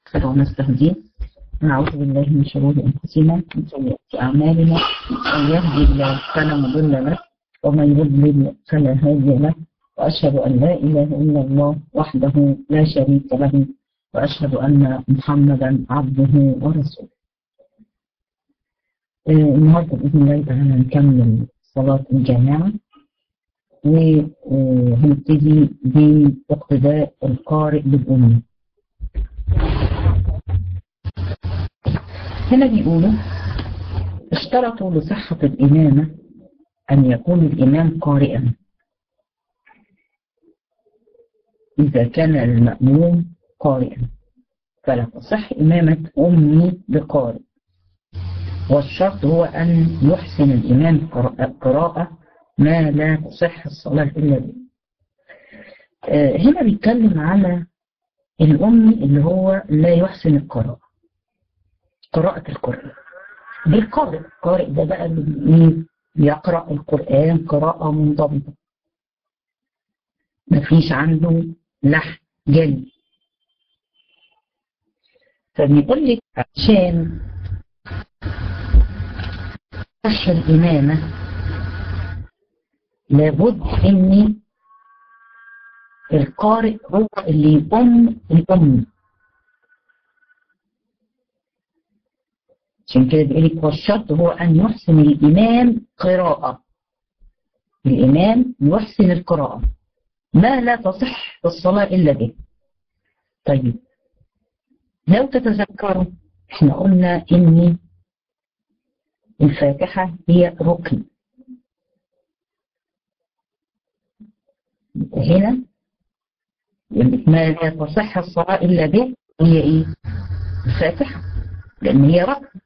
ونستهديه ونعوذ بالله من شرور أنفسنا ومن سيئات أعمالنا من يهدي الله فلا مضل له ومن يضلل فلا هادي له وأشهد أن لا إله إلا الله وحده لا شريك له وأشهد أن محمدا عبده ورسوله النهارده بإذن الله تعالى هنكمل صلاة الجماعة وهنبتدي باقتداء القارئ بالأمة هنا بيقولوا اشترطوا لصحة الإمامة أن يكون الإمام قارئا إذا كان المأموم قارئا فلا تصح إمامة أمي بقارئ والشرط هو أن يحسن الإمام قراءة ما لا تصح الصلاة إلا به آه هنا بيتكلم على الأمي اللي هو لا يحسن القراءة قراءة القرآن بالقارئ القارئ ده بقى اللي يقرأ القرآن قراءة منضبطة مفيش عنده لحن جلي فبيقول لك عشان صح الإمامة لابد ان القارئ هو اللي يقوم الأم عشان كده بيقول لك والشرط هو أن يحسن الإمام قراءة الإمام يحسن القراءة ما لا تصح الصلاة إلا به طيب لو تتذكروا احنا قلنا ان الفاتحة هي ركن هنا ما لا تصح الصلاة إلا به هي إيه؟ الفاتحة لأن هي ركن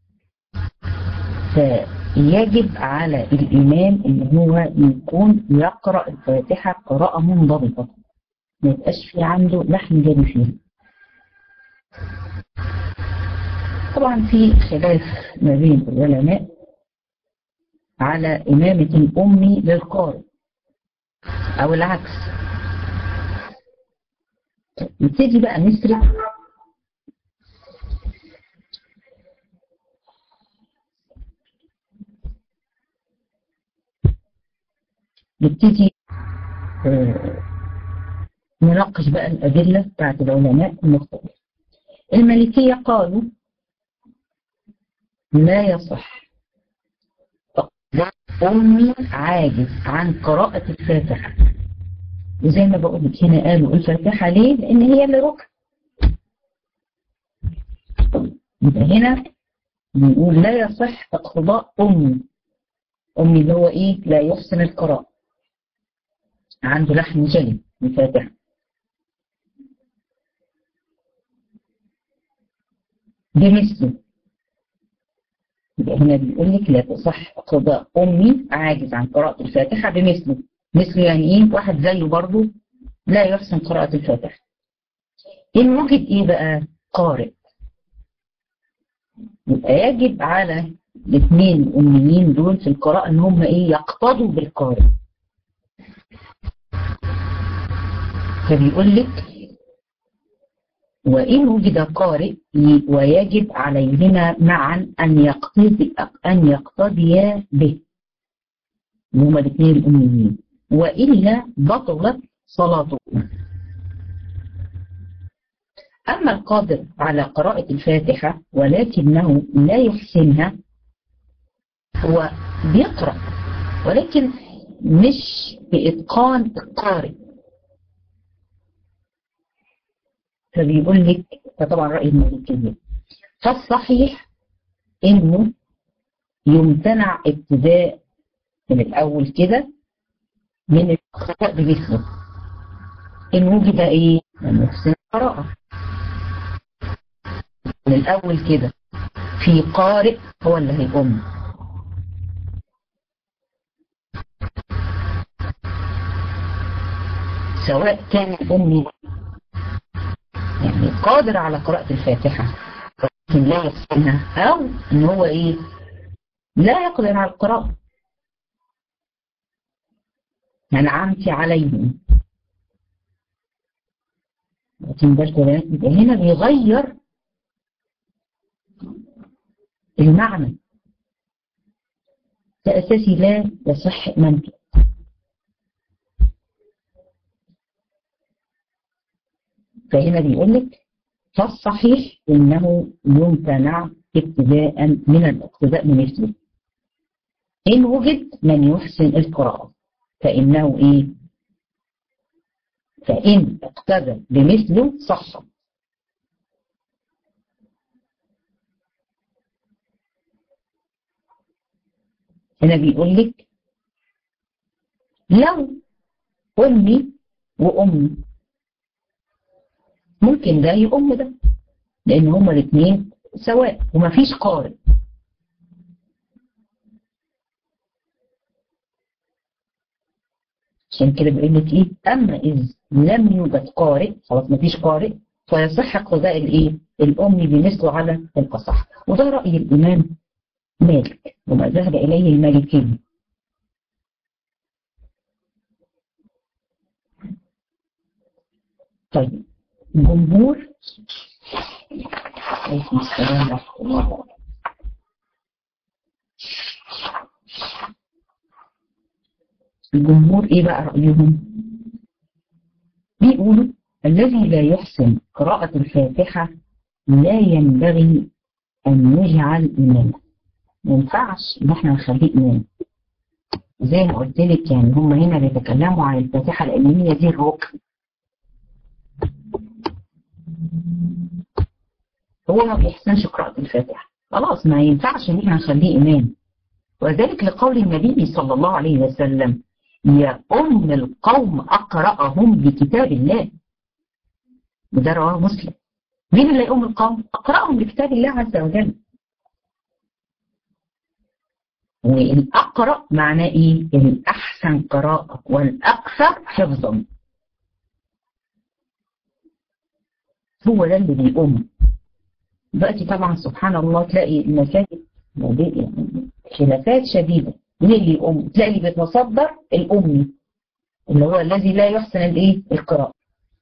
فيجب على الإمام إن هو يكون يقرأ الفاتحة قراءة منضبطة ما يبقاش في عنده لحن جاري فيها طبعا في خلاف ما بين العلماء على إمامة الأمي للقارئ أو العكس نبتدي بقى نسرق نبتدي آه نناقش بقى الأدلة بتاعت العلماء المختلفة المالكية قالوا لا يصح أمي عاجز عن قراءة الفاتحة وزي ما بقول لك هنا قالوا الفاتحة ليه؟ لأن هي اللي ركن يبقى هنا بنقول لا يصح اقتضاء أمي أمي اللي هو إيه؟ لا يحسن القراءة عنده لحن جلي الفاتحة بمثله يبقى هنا بيقول لك لا تصح قضاء أمي عاجز عن قراءة الفاتحة بمثله مثله يعني إيه واحد زيه برضه لا يحسن قراءة الفاتحة إن وجد إيه بقى قارئ يبقى يجب على الاثنين الأميين دول في القراءة إن هم إيه يقتضوا بالقارئ فبيقول لك وإن وجد قارئ ويجب عليهما معا أن يقتضي أن يقتضيا به هما الاثنين الأميين وإلا بطلت صلاته أما القادر على قراءة الفاتحة ولكنه لا يحسنها هو بيقرأ ولكن مش بإتقان القارئ فبيقول لك فطبعا رأي المالكية فالصحيح انه يمتنع ابتداء من الاول كده من القراءة بمثله ان وجد ايه لم يحسن القراءة من الاول كده في قارئ هو اللي هيقوم سواء كان الأمي يعني قادر على قراءة الفاتحة لكن لا يحسنها أو إن هو إيه لا يقدر على القراءة أنعمت عليهم واخدين بالكم يبقى هنا بيغير المعنى ده أساسي لا يصح إمامته فهنا بيقول لك فالصحيح إنه يمتنع ابتداء من الاقتداء بمثله إن وجد من يحسن القراءة فإنه إيه فإن اقتدى بمثله صح هنا بيقول لك لو أمي وأمي ممكن ده يؤم ده لأن هما الاثنين سواء ومفيش قارئ عشان كده بيقول لك ايه اما اذ لم يوجد قارئ خلاص مفيش قارئ فيصح اقتداء الايه الام بمثله على القصح وده راي الامام مالك وما ذهب اليه المالكي طيب جمهور عليكم السلام ورحمه الله الجمهور ايه بقى رأيهم بيقولوا الذي لا يحسن قراءة الفاتحة لا ينبغي أن يجعل إماما ما ينفعش إن احنا نخليه إمام زي ما قلت لك يعني هم هنا بيتكلموا عن الفاتحة لأن هي دي الركن هو ما بيحسنش قراءة الفاتحة خلاص ما ينفعش إن احنا نخليه إمام وذلك لقول النبي صلى الله عليه وسلم يا أم القوم أقرأهم بكتاب الله وده رواه مسلم مين اللي يؤم القوم أقرأهم بكتاب الله عز وجل والأقرأ معناه إيه الأحسن قراءة والأكثر حفظا هو ده اللي بيؤم دلوقتي طبعا سبحان الله تلاقي المساجد يعني خلافات شديدة مين اللي يقوم تلاقي اللي بيتصدر الأمي اللي هو الذي لا يحسن الايه القراءة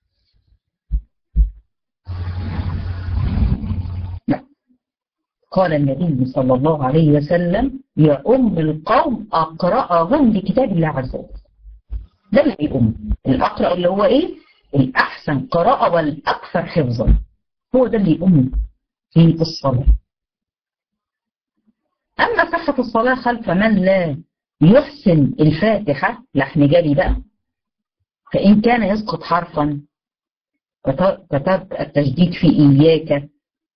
لا قال النبي صلى الله عليه وسلم يا أم القوم أقرأهم لكتاب الله عز وجل ده اللي بيقوم الأقرأ اللي هو إيه الأحسن قراءة والأكثر حفظا هو ده اللي يقوم في الصلاة أما صحة الصلاة خلف من لا يحسن الفاتحة لحن جلي بقى فإن كان يسقط حرفا كتب التشديد في إياك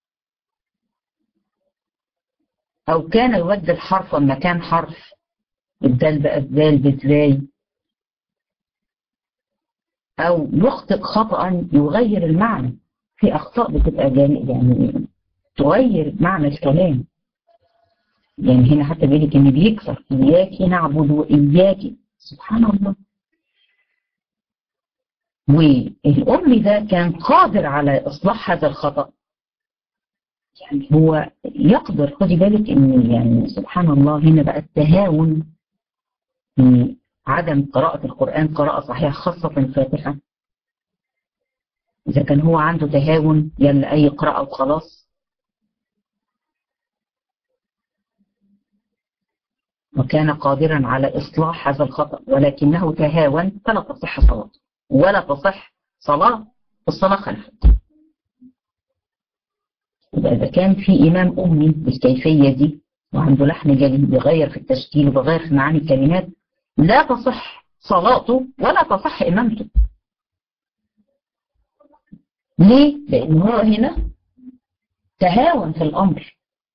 أو كان يبدل حرفا مكان حرف الدال بقى الدال بزاي أو يخطئ خطأ يغير المعنى في أخطاء بتبقى يعني تغير معنى الكلام يعني هنا حتى بيقول لك ان بيكسر اياك نعبد واياك سبحان الله والام ده كان قادر على اصلاح هذا الخطا يعني هو يقدر خدي بالك ان يعني سبحان الله هنا بقى التهاون في عدم قراءة القرآن قراءة صحيحة خاصة الفاتحة إذا كان هو عنده تهاون يلا أي قراءة وخلاص وكان قادرا على إصلاح هذا الخطأ ولكنه تهاون فلا تصح صلاته ولا تصح صلاة الصلاة خلفه يبقى إذا كان في إمام أمي بالكيفية دي وعنده لحن جلي بيغير في التشكيل وبيغير في معاني الكلمات لا تصح صلاته ولا تصح إمامته ليه؟ لأن هو هنا تهاون في الأمر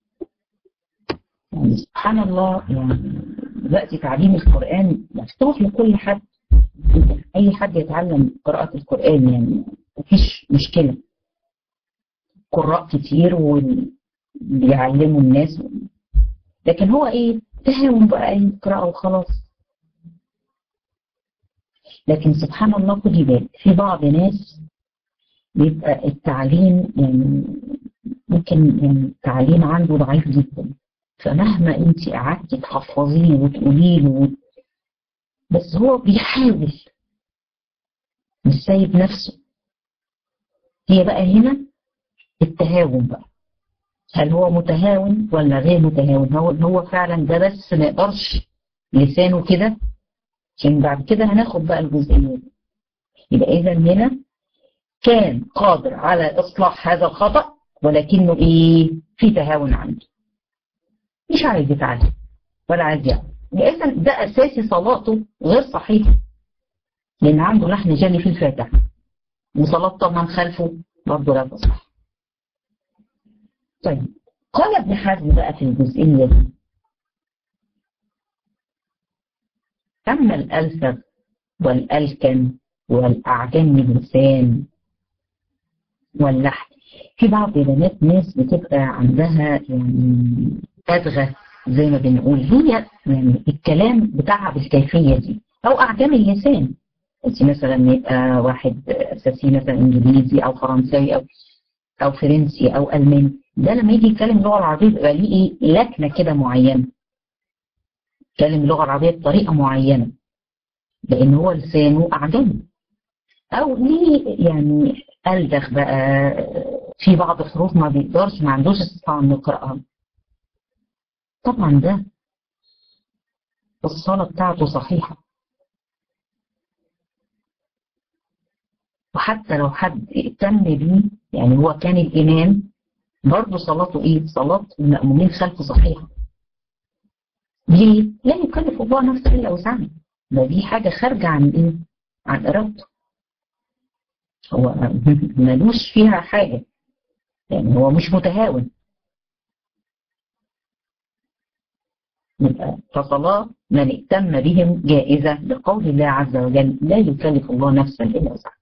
يعني سبحان الله يعني دلوقتي تعليم القرآن مفتوح لكل حد أي حد يتعلم قراءة القرآن يعني مفيش مشكلة قراء كتير وبيعلموا الناس لكن هو ايه تهاون بقى يقرأ وخلاص لكن سبحان الله خدي بالك في بعض ناس بيبقى التعليم يعني ممكن يعني التعليم عنده ضعيف جدا فمهما انت قعدتي تحفظيه وتقولي له بس هو بيحاول مش سايب نفسه هي بقى هنا التهاون بقى هل هو متهاون ولا غير متهاون هو هو فعلا ده بس ما يقدرش لسانه كده عشان بعد كده هناخد بقى الجزئيه دي يبقى اذا هنا كان قادر على اصلاح هذا الخطا ولكنه ايه في تهاون عنده مش عايز يتعلم ولا عايز يعمل اذا ده اساسي صلاته غير صحيحه لان عنده لحن جلي في الفاتحه وصلاه طبعا خلفه برضه لا تصح طيب قال ابن حزم بقى في الجزئيه دي اما الالفظ والالكن والاعجم اللسان واللحن في بعض البنات ناس بتبقى عندها يعني أدغى زي ما بنقول هي يعني الكلام بتاعها بالكيفية دي أو أعجام اللسان انت مثلا يبقى واحد أساسي مثلا إنجليزي أو فرنساوي أو أو فرنسي أو ألماني ده لما يجي يتكلم اللغة العربية بيبقى ليه إيه لكنة كده معينة يتكلم اللغة العربية بطريقة معينة لأن هو لسانه أعجمي أو ليه يعني ألدغ بقى في بعض الحروف ما بيقدرش ما عندوش استطاعة انه يقرأها طبعا ده الصلاة بتاعته صحيحة وحتى لو حد اهتم بيه يعني هو كان الإمام برضه صلاته إيه؟ صلاة المأمومين خلفه صحيحة ليه؟ لا يكلف الله نفسه إلا وسعها ده دي حاجة خارجة عن إيه؟ عن إرادته هو ملوش فيها حاجة يعني هو مش متهاون يبقى فصلاة من ائتم بهم جائزة لقول الله عز وجل لا يكلف الله نفسا إلا وسعها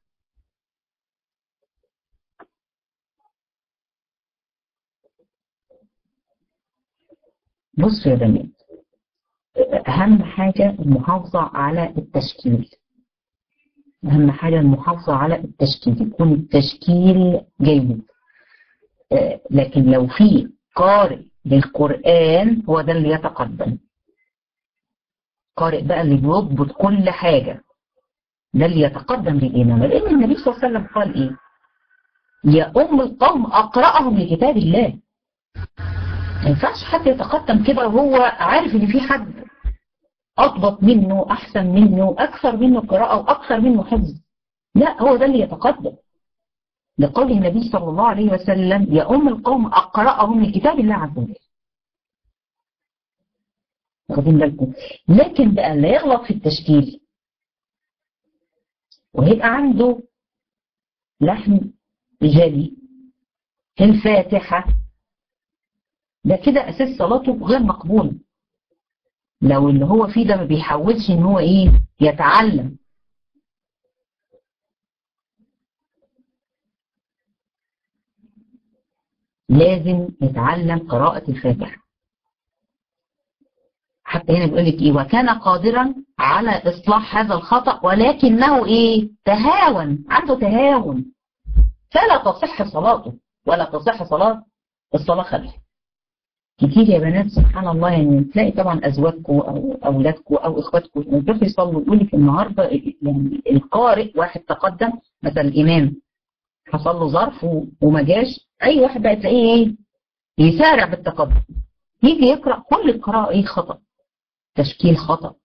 بصوا يا بنات أهم حاجة المحافظة على التشكيل أهم حاجة المحافظة على التشكيل يكون التشكيل جيد آه لكن لو في قارئ للقرآن هو ده اللي يتقدم قارئ بقى اللي بيضبط كل حاجة ده اللي يتقدم للإمامة لأن النبي صلى الله عليه وسلم قال إيه يا أم القوم أقرأهم لكتاب الله ما ينفعش حد يتقدم كده وهو عارف إن في حد أضبط منه أحسن منه أكثر منه قراءة وأكثر منه حفظ لا هو ده اللي يتقدم لقول النبي صلى الله عليه وسلم يا أم القوم أقرأهم لكتاب الله عز وجل واخدين بالكم لكن بقى لا يغلط في التشكيل وهيبقى عنده لحن جلي في الفاتحة ده كده أساس صلاته غير مقبول لو اللي هو فيه ده ما بيحاولش ان هو ايه يتعلم لازم يتعلم قراءة الفاتحة حتى هنا بيقول لك ايه وكان قادرا على اصلاح هذا الخطأ ولكنه ايه تهاون عنده تهاون فلا تصح صلاته ولا تصح صلاة الصلاة خلفه كتير يا بنات سبحان الله يعني تلاقي طبعا ازواجكم او اولادكم او اخواتكم يروحوا يصلوا يقول لك النهارده يعني القارئ واحد تقدم مثلا الامام حصل له ظرف وما جاش اي واحد بقى تلاقيه ايه يسارع بالتقدم يجي يقرا كل القراءه ايه خطا تشكيل خطا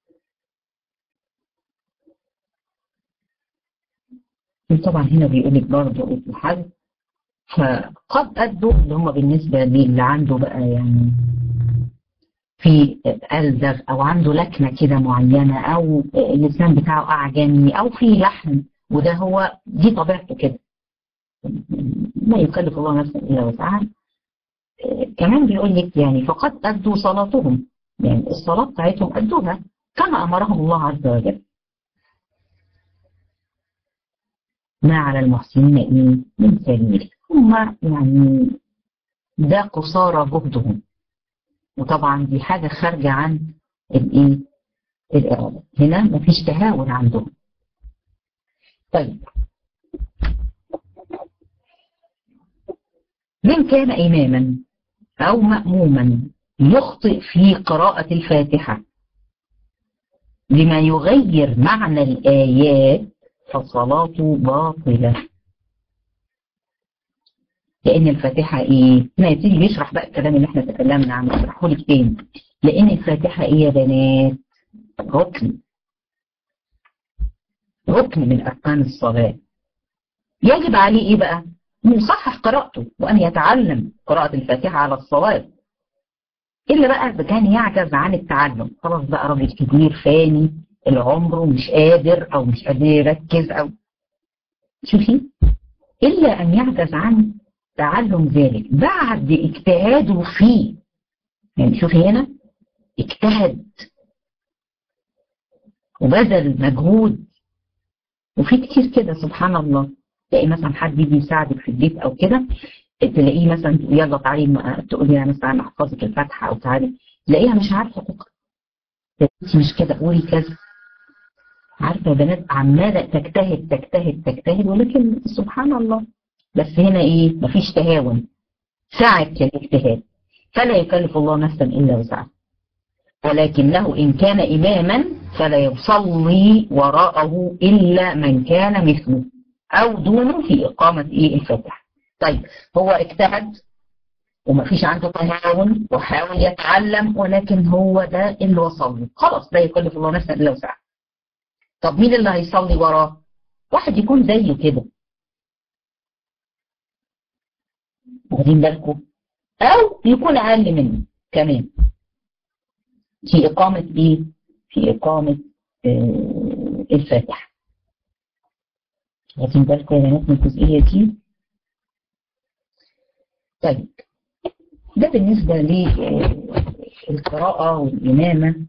طبعا هنا بيقول لك برضه ابن حزم فقد أدوا اللي هم بالنسبة للي عنده بقى يعني في ألدغ أو عنده لكنة كده معينة أو اللسان بتاعه أعجمي أو في لحن وده هو دي طبيعته كده ما يكلف الله نفسا إلا وسعها كمان بيقول لك يعني فقد أدوا صلاتهم يعني الصلاة بتاعتهم أدوها كما أمرهم الله عز وجل ما على المحسنين إيه من سبيل هم يعني ده قصارى جهدهم وطبعا دي حاجة خارجة عن الايه الإرادة هنا مفيش تهاون عندهم طيب من كان إماما أو مأموما يخطئ في قراءة الفاتحة لما يغير معنى الآيات فصلاته باطلة لأن الفاتحة إيه؟ ما يبتدي بيشرح بقى الكلام اللي إحنا تكلمنا عنه اشرحه لك تاني لأن الفاتحة إيه يا بنات؟ ركن ركن من أركان الصلاة يجب عليه إيه بقى؟ أن يصحح قراءته وأن يتعلم قراءة الفاتحة على الصواب إلا بقى إذا كان يعجز عن التعلم خلاص بقى راجل كبير فاني العمر ومش قادر أو مش قادر يركز أو شوفي إلا أن يعجز عن تعلم ذلك بعد اجتهاده فيه يعني شوفي هنا اجتهد وبذل مجهود وفي كتير كده سبحان الله تلاقي مثلا حد يجي يساعدك في البيت او كده تلاقيه مثلا يلا تعالي تقولي لها مثلا احفظك الفاتحه او تعالي تلاقيها مش عارفه تقرا مش كده قولي كذا عارفه يا بنات عماله تجتهد تجتهد تجتهد ولكن سبحان الله بس هنا ايه مفيش تهاون سعة الاجتهاد فلا يكلف الله نفسا الا وسعها ولكنه ان كان اماما فلا يصلي وراءه الا من كان مثله او دونه في اقامه ايه الفاتحه طيب هو اجتهد ومفيش عنده تهاون وحاول يتعلم ولكن هو ده اللي وصل له خلاص لا يكلف الله نفسا الا وسعها طب مين اللي هيصلي وراه واحد يكون زيه كده واخدين بالكم او يكون اقل منه كمان في اقامه ايه في اقامه آه الفاتحه واخدين بالكم يا بنات من الجزئيه دي طيب ده بالنسبه للقراءه والامامه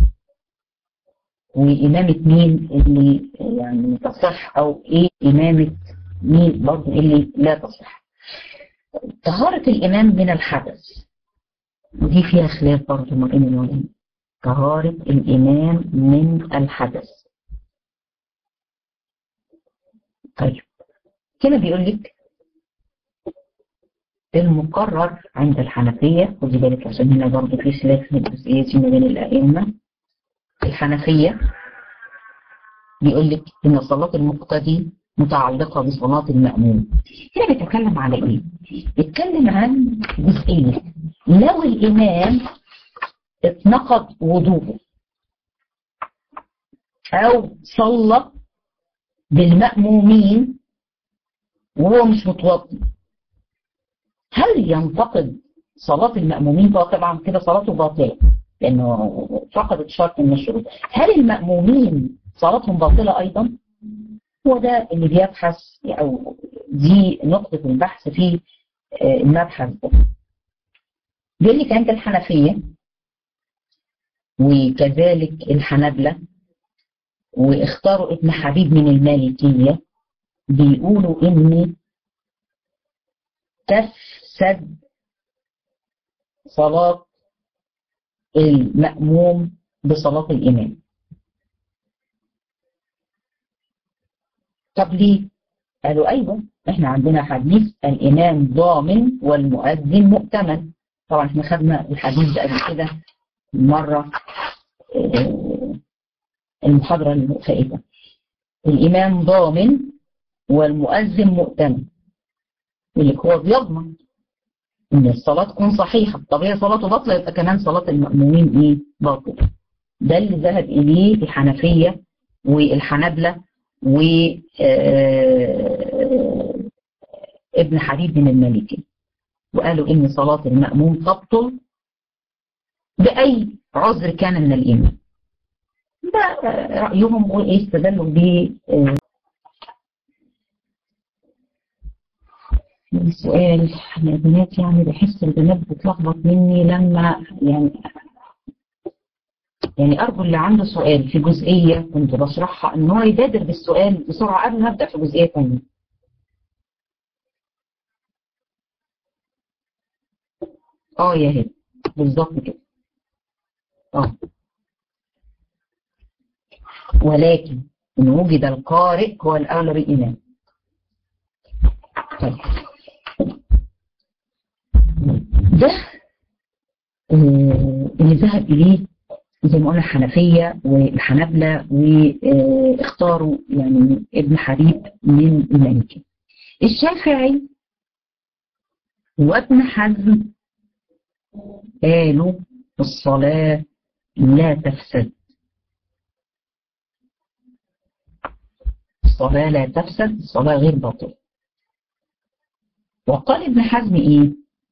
وإمامة مين اللي يعني تصح أو إيه إمامة مين برضه اللي لا تصح طهارة الإمام من الحدث ودي فيها خلاف برضه ما بين العلماء طهارة الإمام من الحدث طيب هنا بيقول لك المقرر عند الحنفية خدي بالك عشان هنا برضه في خلاف في الجزئية دي ما بين الأئمة الحنفية بيقول لك إن صلاة المقتدي متعلقة بصلاة المأموم هنا بيتكلم على إيه؟ بيتكلم عن جزئية لو الإمام اتنقض وضوءه أو صلى بالمأمومين وهو مش متوضي هل ينتقد صلاة المأمومين طبعا كده صلاته باطلة لأنه فقدت شرط من الشروط هل المأمومين صلاتهم باطلة أيضا هو ده اللي بيبحث أو دي نقطة البحث في المبحث ده بيقول لك عند الحنفية وكذلك الحنبلة واختاروا ابن حبيب من المالكية بيقولوا إن تفسد صلاة المأموم بصلاة الإمام طب ليه؟ قالوا أيوة احنا عندنا حديث الإمام ضامن والمؤذن مؤتمن طبعا احنا خدنا الحديث ده قبل كده مرة المحاضرة الفائتة الإمام ضامن والمؤذن مؤتمن اللي هو بيضمن ان الصلاة تكون صحيحة طب هي صلاته باطلة يبقى كمان صلاة المأمومين ايه باطلة ده اللي ذهب اليه الحنفية والحنبلة و ابن حبيب من المالكي وقالوا ان صلاة المأموم تبطل بأي عذر كان من الإمام ده رأيهم وايه استدلوا ب السؤال يا بنات يعني بحس البنات بتلخبط مني لما يعني يعني أرجو اللي عنده سؤال في جزئية كنت بشرحها إن هو يبادر بالسؤال بسرعة قبل ما أبدأ في جزئية ثانية. اه يا هند بالظبط كده. اه ولكن إن وجد القارئ هو الأولى بالإمام. طيب ده اللي ذهب إليه زي ما قلنا الحنفية والحنبلة واختاروا يعني ابن حبيب من المالكي الشافعي وابن حزم قالوا الصلاة لا تفسد الصلاة لا تفسد الصلاة غير باطلة وقال ابن حزم ايه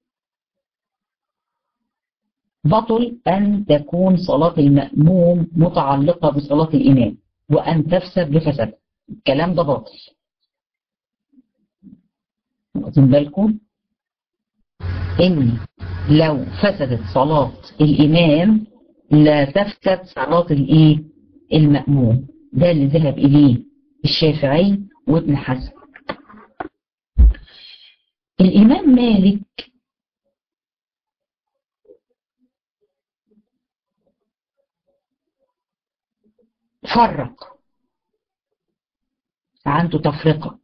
بطل أن تكون صلاة المأموم متعلقة بصلاة الإمام وأن تفسد بفساد الكلام ده باطل واخدين بالكم إن لو فسدت صلاة الإمام لا تفسد صلاة الإيه المأموم ده اللي ذهب إليه الشافعي وابن حزم الإمام مالك فرق عنده تفرقة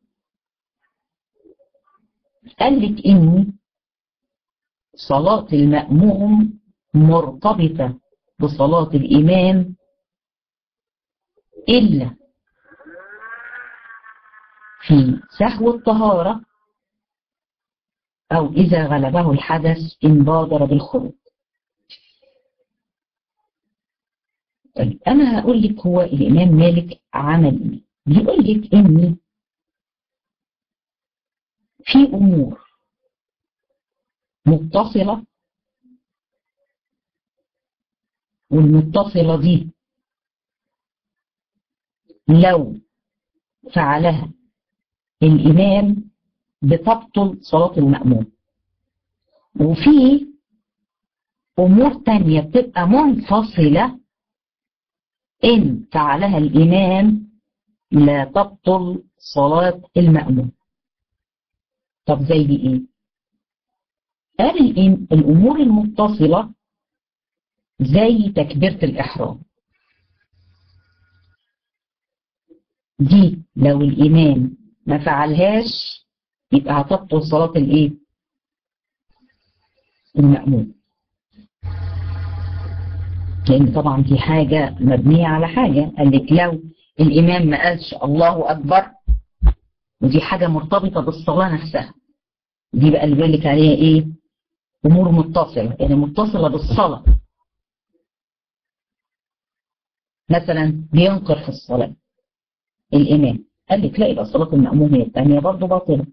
قال لك إن صلاة المأموم مرتبطة بصلاة الإمام إلا في سهو الطهارة أو إذا غلبه الحدث إن بادر بالخروج طيب أنا هقول لك هو الإمام مالك عمل إيه بيقول لك إن في أمور متصلة والمتصلة دي لو فعلها الإمام بتبطل صلاة المأموم وفي أمور تانية بتبقى منفصلة إن فعلها الإمام لا تبطل صلاة المأموم طب زي دي إيه؟ قال الأمور المتصلة زي تكبيرة الإحرام دي لو الإمام ما فعلهاش يبقى هتبطل صلاة الإيه؟ المأموم لأن طبعا دي حاجة مبنية على حاجة قال لك لو الإمام ما قالش الله أكبر ودي حاجة مرتبطة بالصلاة نفسها دي بقى اللي بيقول لك عليها إيه؟ أمور متصلة يعني متصلة بالصلاة مثلا بينقر في الصلاة الإمام قال لك لا يبقى صلاة المأموم هي الثانية برضه باطلة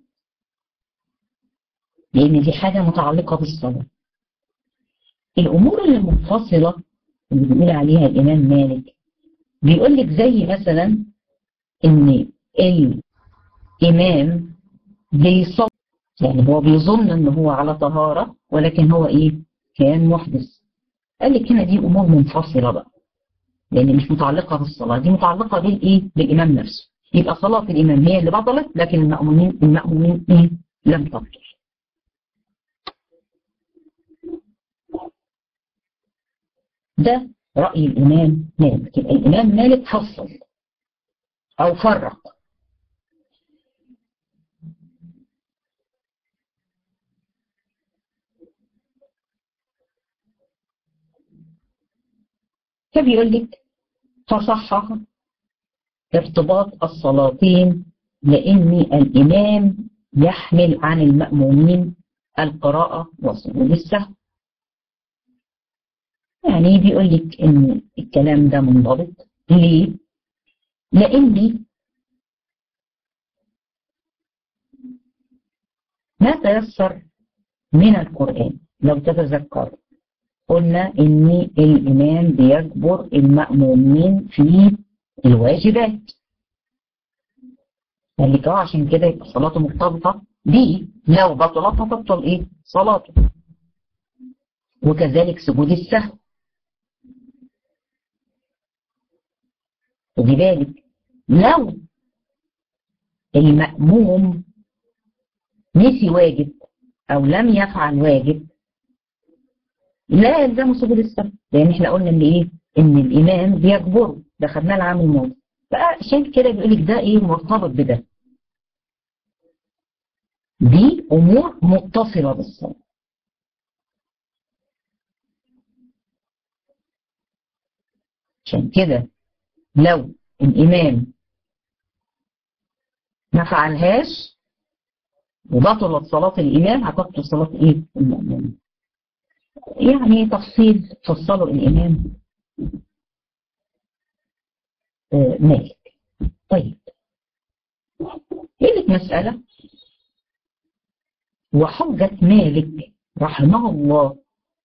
لأن دي حاجة متعلقة بالصلاة الأمور اللي منفصلة اللي بيقول عليها الإمام مالك بيقول لك زي مثلا إن الإمام بيصلي يعني هو بيظن إن هو على طهارة ولكن هو إيه كان محدث قال لك هنا دي أمور منفصلة بقى لأن مش متعلقة بالصلاة دي متعلقة بالإيه بالإمام نفسه يبقى صلاة الإمام هي اللي بطلت لكن المأمومين المأمومين إيه لم تبطل ده رأي الإمام مالك الإمام مالك فصل أو فرق فبيقول لك فصحح ارتباط الصلاتين لأن الإمام يحمل عن المأمومين القراءة وسجود السهو يعني بيقول لك ان الكلام ده منضبط ليه لاني ما تيسر من القرآن لو تتذكر قلنا ان الامام بيجبر المأمومين في الواجبات قال لك عشان كده يبقى صلاته مرتبطة بيه لو بطلت هتبطل ايه صلاته وكذلك سجود السهو خدي بالك لو المأموم نسي واجب أو لم يفعل واجب لا يلزمه سجود السهو لأن احنا قلنا إن إيه؟ إن الإمام بيجبره ده خدناه العام الماضي فعشان كده بيقول لك ده إيه مرتبط بده دي أمور متصلة بالصلاة عشان كده لو الإمام ما فعلهاش وبطلت صلاة الإمام هتبطل صلاة إيه؟ المأموم يعني تفصيل فصلوا الإمام آه مالك طيب لك مسألة وحجة مالك رحمه الله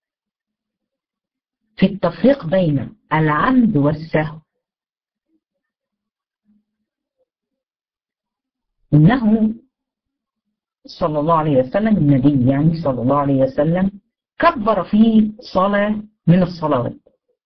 في التفريق بين العمد والسهو إنه صلى الله عليه وسلم النبي يعني صلى الله عليه وسلم كبر في صلاة من الصلوات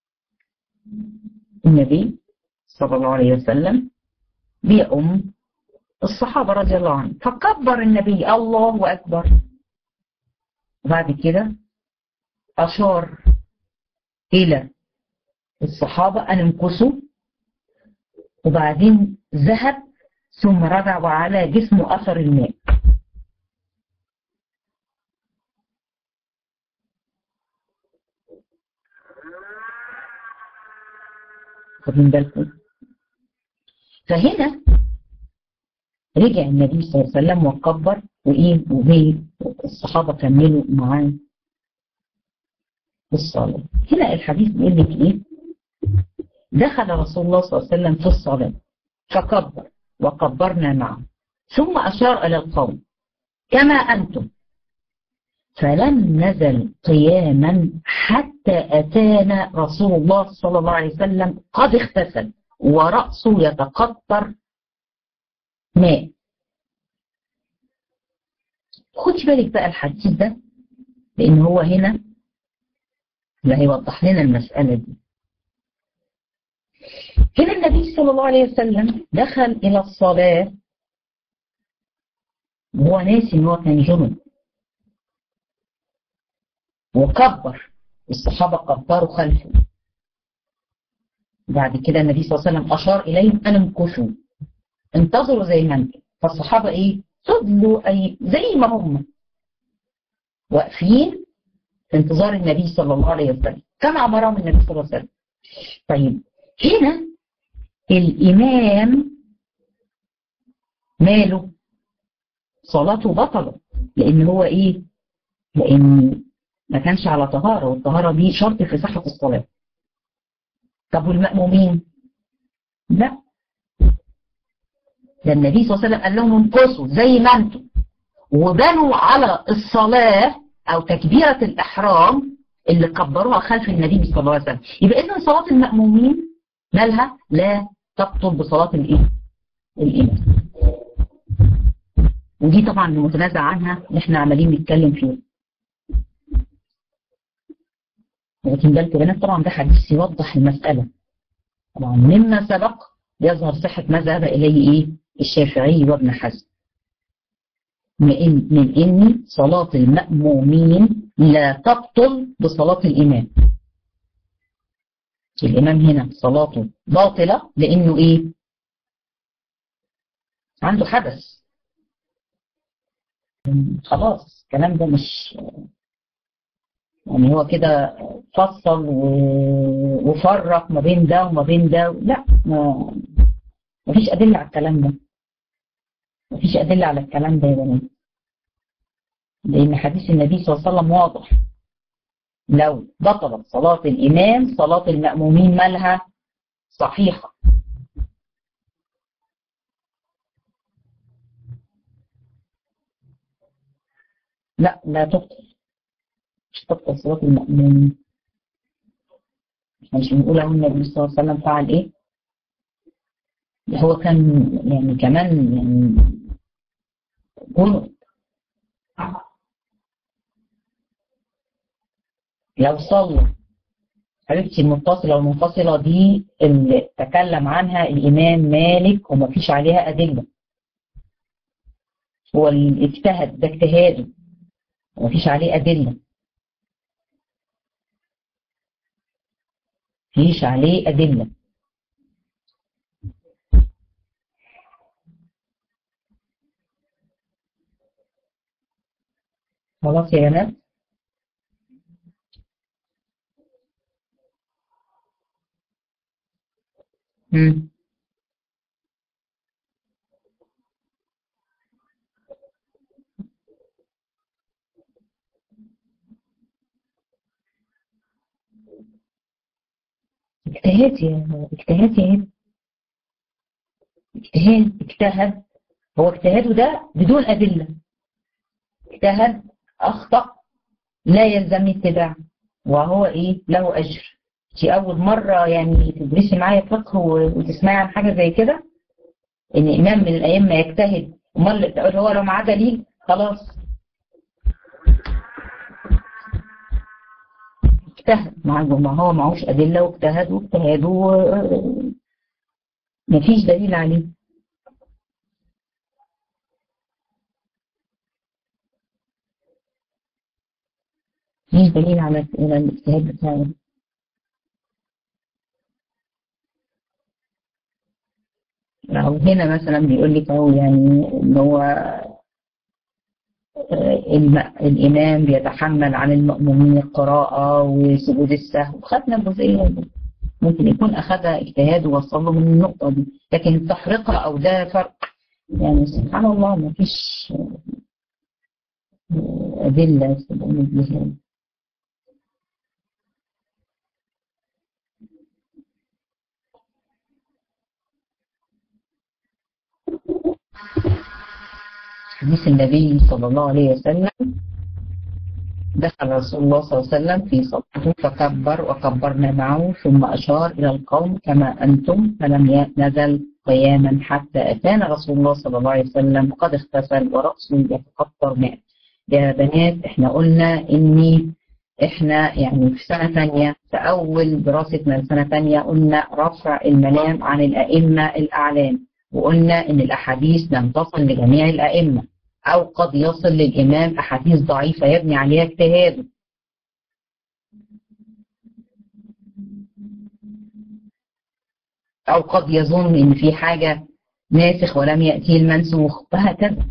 النبي صلى الله عليه وسلم بيأم الصحابة رضي الله عنهم فكبر النبي الله أكبر وبعد كده أشار إلى الصحابة أن انكسوا وبعدين ذهب ثم رجع وعلى جسمه أثر الماء خدين بالكم فهنا رجع النبي صلى الله عليه وسلم وكبر وايه وهي الصحابه كملوا معاه الصلاه هنا الحديث بيقول لك ايه دخل رسول الله صلى الله عليه وسلم في الصلاه فكبر وكبرنا معه ثم اشار الى القوم كما انتم فلم نزل قياما حتى اتانا رسول الله صلى الله عليه وسلم قد اغتسل وراسه يتقطر ماء خدش بالك بقى الحديث ده لان هو هنا اللي هيوضح لنا المسألة دي هنا النبي صلى الله عليه وسلم دخل الى الصلاة وهو ناسي ان هو كان جنب وكبر الصحابة كبروا خلفه بعد كده النبي صلى الله عليه وسلم اشار اليهم ان امكثوا انتظروا زي ما انتم فالصحابة ايه فضلوا اي زي ما هم واقفين في انتظار النبي صلى الله عليه وسلم كما امرهم النبي صلى الله عليه وسلم طيب هنا الامام ماله صلاته بطلت لان هو ايه لان ما كانش على طهارة والطهارة دي شرط في صحة الصلاة طب والمأمومين لا ده النبي صلى الله عليه وسلم قال لهم انقصوا زي ما انتم وبنوا على الصلاة او تكبيرة الاحرام اللي كبروها خلف النبي صلى الله عليه وسلم يبقى اذا صلاة المأمومين مالها لا تبطل بصلاة الايه الامام ودي طبعا المتنازع عنها اللي احنا عمالين نتكلم فيها لكن ده الكلام طبعا ده حديث يوضح المسألة طبعا مما سبق يظهر صحة ما ذهب إليه إيه الشافعي وابن حزم من إن, من إن صلاة المأمومين لا تبطل بصلاة الإمام الإمام هنا صلاته باطلة لأنه إيه عنده حدث خلاص الكلام ده مش يعني هو كده فصل وفرق ما بين ده وما بين ده لا ما مفيش أدلة على الكلام ده مفيش أدلة على الكلام ده يا بنات لأن حديث النبي صلى الله عليه وسلم واضح لو بطلت صلاة الإمام صلاة المأمومين مالها صحيحة لا لا تبطل مش تبطل صلاة المأمومين احنا مش بنقول اهو النبي صلى الله عليه وسلم فعل ايه هو كان يعني كمان يعني جنب لو صلى حبيبتي المتصلة والمنفصلة دي اللي تكلم عنها الإمام مالك وما فيش عليها أدلة هو اللي اجتهد ده اجتهاده وما فيش عليه أدلة فيش عليه أدلة خلاص يا بنات مم. اجتهاد يا اجتهاد يا ابني اجتهاد اجتهد هو اجتهاده ده بدون أدلة اجتهد أخطأ لا يلزم اتباع وهو ايه له أجر دي أول مرة يعني تدرسي معايا فقه وتسمعي عن حاجة زي كده إن إمام من الأئمة يجتهد أمال هو لو معاه دليل خلاص اجتهد ما هو معهوش أدلة واجتهد واجتهاده مفيش دليل عليه مفيش دليل على الاجتهاد بتاعه أو هنا مثلا بيقول لك أهو يعني إن هو الإمام بيتحمل عن المأمومين القراءة وسجود السهو خدنا الجزئية دي ممكن يكون أخذها اجتهاد ووصل له من النقطة دي لكن التحرقة أو ده فرق يعني سبحان الله ما فيش أدلة استدلال بها حديث النبي صلى الله عليه وسلم دخل رسول الله صلى الله عليه وسلم في صفه فكبر وكبرنا معه ثم أشار إلى القوم كما أنتم فلم نزل قياما حتى أتانا رسول الله صلى الله عليه وسلم قد اغتسل ورأسه يتقطر ماء يا بنات احنا قلنا اني احنا يعني في سنة ثانية في أول دراستنا سنة ثانية قلنا رفع المنام عن الأئمة الأعلام وقلنا ان الأحاديث لم تصل لجميع الأئمة أو قد يصل للإمام أحاديث ضعيفة يبني عليها اجتهاده أو قد يظن إن في حاجة ناسخ ولم يأتي المنسوخ وهكذا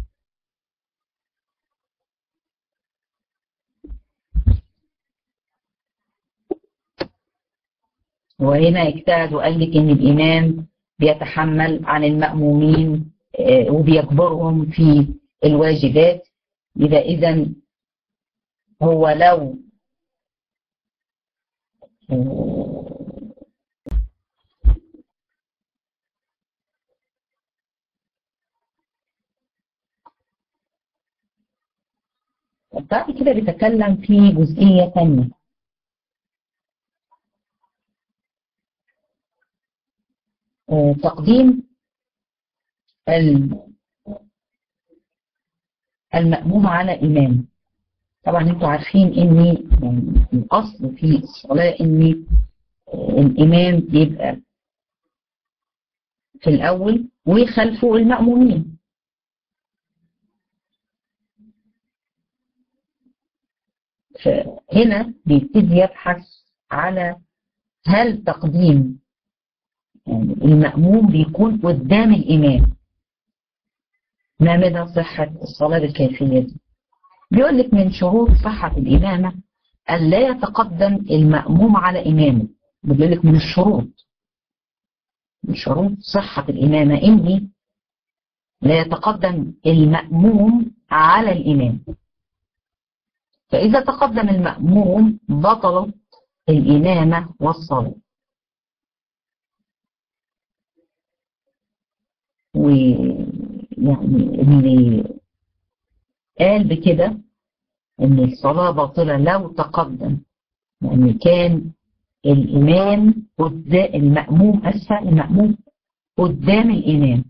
وهنا اجتهد وقال لك إن الإمام بيتحمل عن المأمومين وبيجبرهم في الواجبات يبقى إذا هو لو بعد كده بيتكلم في جزئية ثانية تقديم المأموم على إمام طبعا انتوا عارفين ان يعني الأصل في الصلاة ان الإمام بيبقى في الأول ويخلفه المأمومين فهنا بيبتدي يبحث على هل تقديم يعني المأموم بيكون قدام الإمام ما مدى صحة الصلاة بالكيفية دي بيقول لك من شروط صحة الإمامة أن لا يتقدم المأموم على إمامه بيقول لك من الشروط من شروط صحة الإمامة إني لا يتقدم المأموم على الإمام فإذا تقدم المأموم بطلت الإمامة والصلاة ويعني اللي قال بكده ان الصلاة باطلة لو تقدم يعني كان الإمام قدام المأموم أسفل المأموم قدام الإمام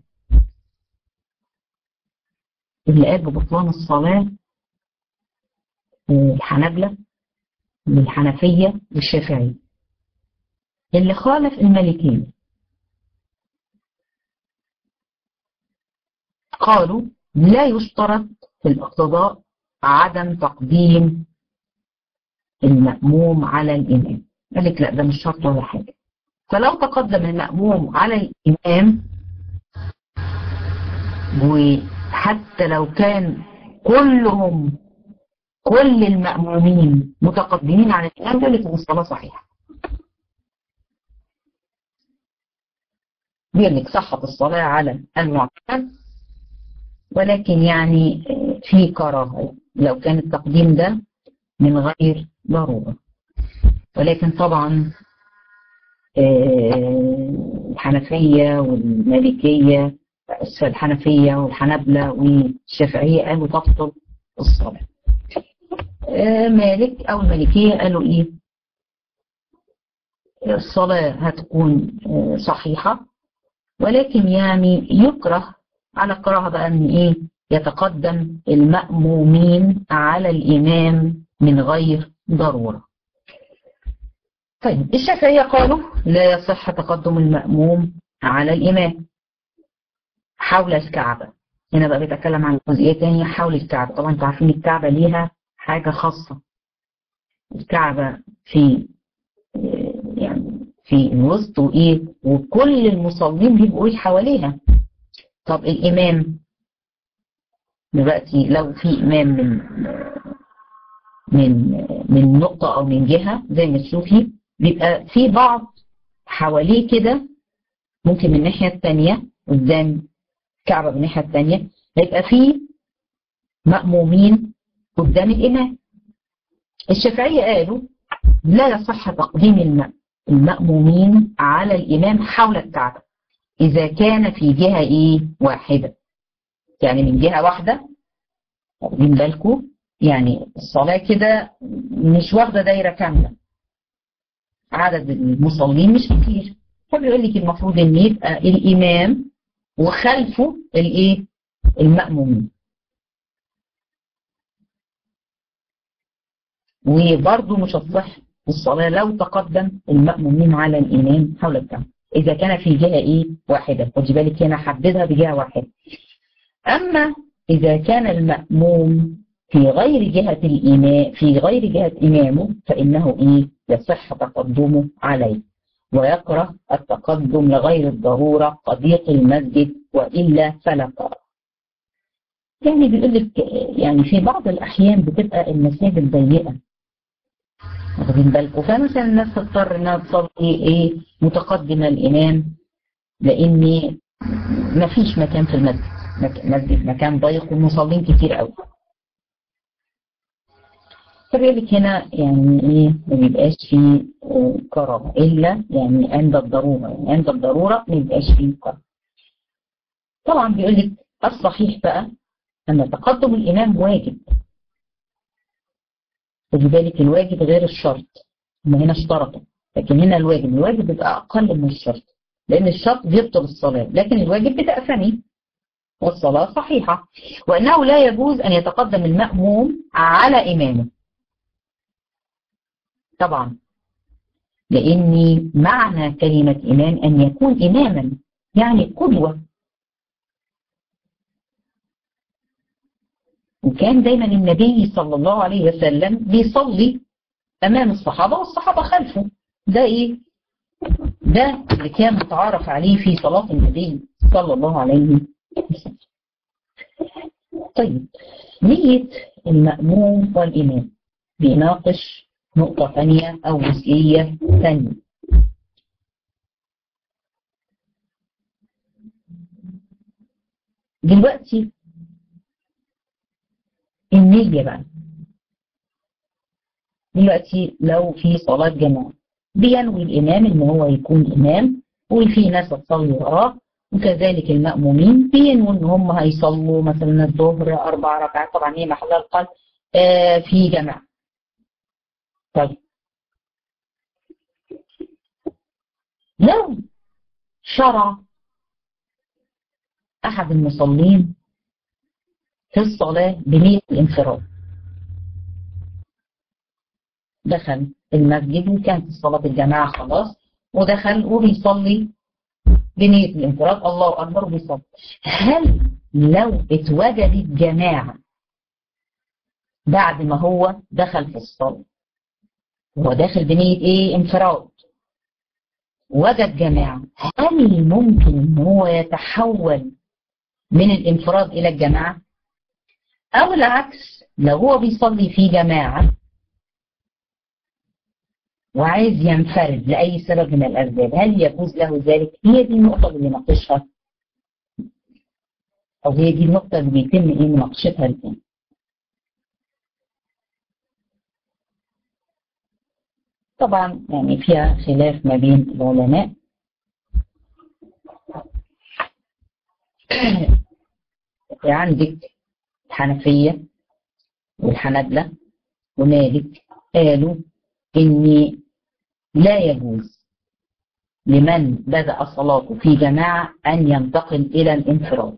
اللي قال ببطلان الصلاة الحنبلة والحنفية والشافعية اللي خالف المالكية قالوا لا يشترط في الاقتضاء عدم تقديم المأموم على الإمام قال لك لا ده مش شرط ولا حاجة فلو تقدم المأموم على الإمام وحتى لو كان كلهم كل المأمومين متقدمين عن الإمام يقول لك الصلاة صحيحة بيقول لك صحة الصلاة على المعتمد ولكن يعني في كراهة لو كان التقديم ده من غير ضرورة ولكن طبعا الحنفية والمالكية الحنفية والحنبلة والشافعية قالوا تبطل الصلاة مالك أو المالكية قالوا إيه الصلاة هتكون صحيحة ولكن يعني يكره على كراهة بقى ان ايه يتقدم المأمومين على الإمام من غير ضرورة طيب الشافعية قالوا لا يصح تقدم المأموم على الإمام حول الكعبة هنا بقى بيتكلم عن جزئية تانية حول الكعبة طبعا انتوا عارفين الكعبة ليها حاجة خاصة الكعبة في يعني في الوسط وايه وكل المصلين بيبقوا حواليها طب الامام دلوقتي لو في امام من من من نقطة او من جهة زي ما تشوفي بيبقى في بعض حواليه كده ممكن من الناحية الثانية قدام الكعبة من الناحية الثانية هيبقى في مأمومين قدام الإمام الشافعية قالوا لا يصح تقديم المأمومين على الإمام حول الكعبة إذا كان في جهة إيه واحدة يعني من جهة واحدة واخدين بالكم يعني الصلاة كده مش واخدة دايرة كاملة عدد المصلين مش كتير فبيقول لك المفروض ان يبقى الامام وخلفه الايه المأمومين وبرضه مش هتصح الصلاة لو تقدم المأمومين على الإمام حول الكعبة إذا كان في جهة إيه واحدة خدي بالك هنا حددها بجهة واحدة أما إذا كان المأموم في غير جهة الإمام في غير جهة إمامه فإنه إيه يصح تقدمه عليه ويكره التقدم لغير الضرورة قضيق المسجد وإلا فلا قرار يعني بيقول لك يعني في بعض الأحيان بتبقى المساجد ضيقة واخدين بالكم فمثلا الناس تضطر انها تصلي ايه متقدمه الامام لان ما فيش مكان في المسجد مسجد مكان ضيق والمصلين كتير قوي فبيقول لك هنا يعني ايه ما بيبقاش فيه كراهه الا يعني عند الضروره يعني عند الضروره ما بيبقاش فيه كراهه طبعا بيقول لك الصحيح بقى ان تقدم الامام واجب خدي بالك الواجب غير الشرط هم هنا اشترطوا لكن هنا الواجب الواجب بيبقى اقل من الشرط لان الشرط بيبطل الصلاه لكن الواجب بيبقى ثاني والصلاه صحيحه وانه لا يجوز ان يتقدم الماموم على امامه طبعا لان معنى كلمه امام ان يكون اماما يعني قدوه وكان دايما النبي صلى الله عليه وسلم بيصلي امام الصحابه والصحابه خلفه ده ايه ده اللي كان متعارف عليه في صلاه النبي صلى الله عليه وسلم طيب نية المأموم والإمام بيناقش نقطة ثانية أو جزئية ثانية دلوقتي النية بقى دلوقتي لو في صلاة جماعة بينوي الإمام إن هو يكون إمام وفي ناس تصلي وراه وكذلك المأمومين بينووا إن هم هيصلوا مثلا الظهر أربع ركعات طبعا هي محل القلب آه في جماعة طيب لو شرع أحد المصلين في الصلاة بنية الانفراد دخل المسجد وكانت صلاة الجماعة خلاص ودخل وبيصلي بنية الانفراد الله أكبر وبيصلي هل لو اتوجدت جماعة بعد ما هو دخل في الصلاة هو داخل بنية ايه انفراد وجد جماعة هل ممكن ان هو يتحول من الانفراد الى الجماعة او العكس لو هو بيصلي في جماعة وعايز ينفرد لأي سبب من الأسباب هل يجوز له ذلك؟ هي دي النقطة اللي ناقشها أو هي دي النقطة اللي بيتم إيه مناقشتها الآن. طبعا يعني فيها خلاف ما بين العلماء عندك الحنفية والحنبلة ومالك قالوا إن لا يجوز لمن بدأ صلاته في جماعة أن ينتقل إلى الانفراد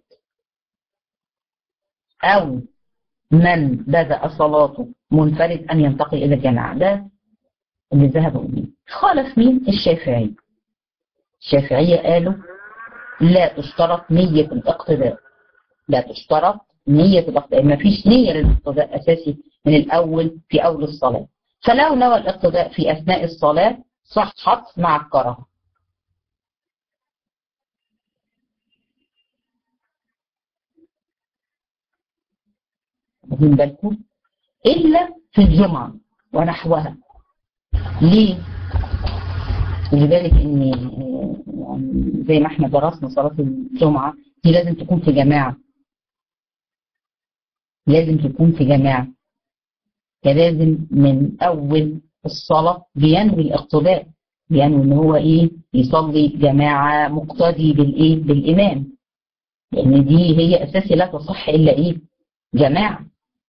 أو من بدأ صلاته منفرد أن ينتقل إلى الجماعة ده اللي ذهبوا إليه خالف مين الشافعي الشافعية قالوا لا تشترط نية الاقتداء لا تشترط نية الاقتداء ما فيش نية للاقتداء أساسي من الأول في أول الصلاة فلو نوى الاقتداء في أثناء الصلاة صحت مع الكراهة واخدين بالكم إلا في الجمعة ونحوها ليه؟ لذلك ان يعني زي ما احنا درسنا صلاة الجمعة دي لازم تكون في جماعة لازم تكون في جماعة فلازم من أول الصلاة بينوي الاقتداء بينوي ان هو ايه يصلي جماعة مقتدي بالايه بالإمام لأن دي هي أساسي لا تصح إلا ايه جماعة